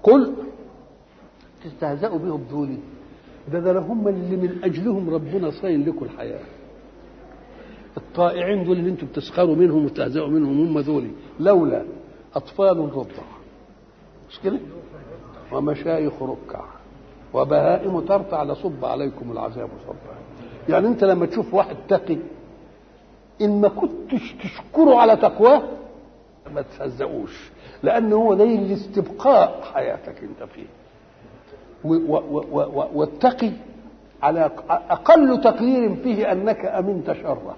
قل تستهزئوا بهم دول ده ده هم اللي من اجلهم ربنا صاين لكم الحياه الطائعين دول اللي انتم بتسخروا منهم وتهزئوا منهم هم دول لولا اطفال رضع مش كده ومشايخ ركع وبهائم ترفع لصب عليكم العذاب صبا يعني انت لما تشوف واحد تقي ان ما كنتش تشكره على تقواه ما تهزقوش لان هو ده لاستبقاء حياتك انت فيه والتقي على اقل تقدير فيه انك امنت شره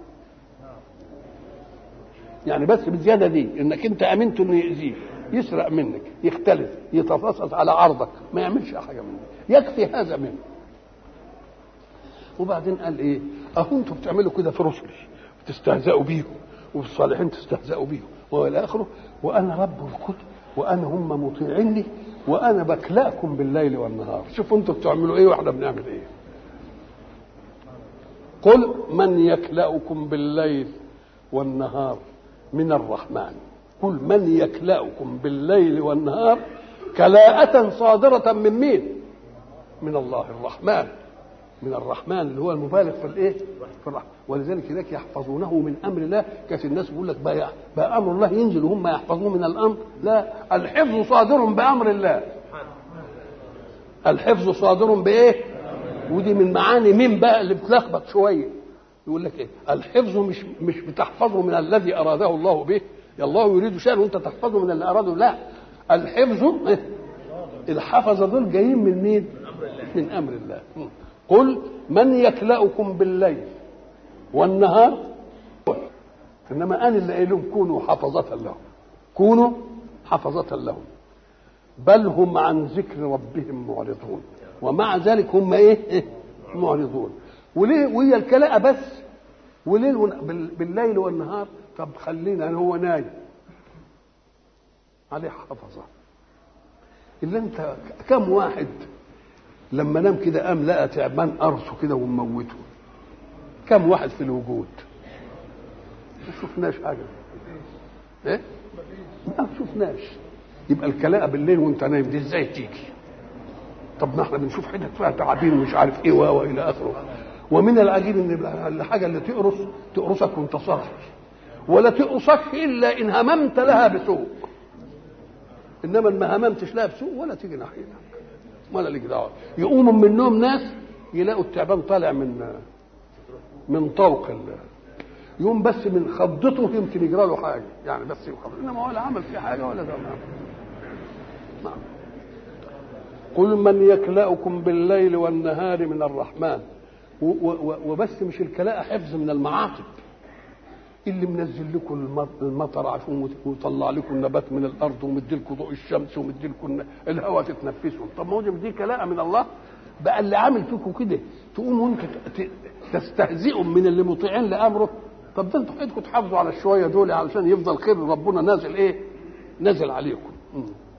يعني بس بالزياده دي انك انت امنت انه يأذيك يسرق منك يختلف يتفصص على عرضك ما يعملش حاجه منك يكفي هذا منه وبعدين قال ايه اهو انتم بتعملوا كده في رسلي بتستهزئوا بيهم وفي الصالحين تستهزئوا بيهم والى اخره وانا رب الكتب وانا هم مطيعين لي وانا بكلاكم بالليل والنهار شوفوا انتم بتعملوا ايه واحنا بنعمل ايه قل من يكلأكم بالليل والنهار من الرحمن قل من يكلأكم بالليل والنهار كلاءة صادرة من مين؟ من الله الرحمن من الرحمن اللي هو المبالغ في الايه؟ في الرحمن ولذلك هناك يحفظونه من امر الله كانت الناس بيقول لك بقى, بقى امر الله ينزل وهم يحفظوه من الامر لا الحفظ صادر بامر الله الحفظ صادر بايه؟ ودي من معاني مين بقى اللي بتلخبط شويه يقول لك ايه؟ الحفظ مش مش بتحفظه من الذي اراده الله به يا الله يريد شيئا وانت تحفظه من اللي اراده لا الحفظ إيه؟ الحفظه دول جايين من مين؟ من امر الله قل من يكلأكم بالليل والنهار انما انا اللي قايل لهم كونوا حفظة لهم كونوا حفظة لهم بل هم عن ذكر ربهم معرضون ومع ذلك هم ايه, إيه؟ معرضون وليه وهي الكلاءة بس وليل بالليل والنهار طب خلينا هو نايم عليه حفظة إلا أنت كم واحد لما نام كده قام لقى تعبان قرصه كده وموته كم واحد في الوجود ما شفناش حاجة ايه ما شفناش يبقى الكلاءة بالليل وانت نايم دي ازاي تيجي طب ما احنا بنشوف حتت فيها تعابين ومش عارف ايه والى اخره ومن العجيب ان الحاجه اللي تقرص تقرصك وانت صاحي ولا تقرصك الا ان هممت لها بسوء انما ما هممتش لها بسوء ولا تيجي ناحيتك ولا ليك دعوه يقوموا من النوم ناس يلاقوا التعبان طالع من من طوق الله يوم بس من خضته يمكن يجرى له حاجه يعني بس يخض انما ولا عمل فيه حاجه ولا ده نعم قل من يكلأكم بالليل والنهار من الرحمن وبس مش الكلاء حفظ من المعاطب اللي منزل لكم المطر عشان ويطلع لكم النبات من الارض ومدي لكم ضوء الشمس ومدي لكم الهواء تتنفسوا طب ما هو دي كلاء من الله بقى اللي عامل فيكم كده تقوموا انتوا تستهزئوا من اللي مطيعين لامره طب ده انتوا ايدكم تحافظوا على الشويه دول علشان يفضل خير ربنا نازل ايه؟ نازل عليكم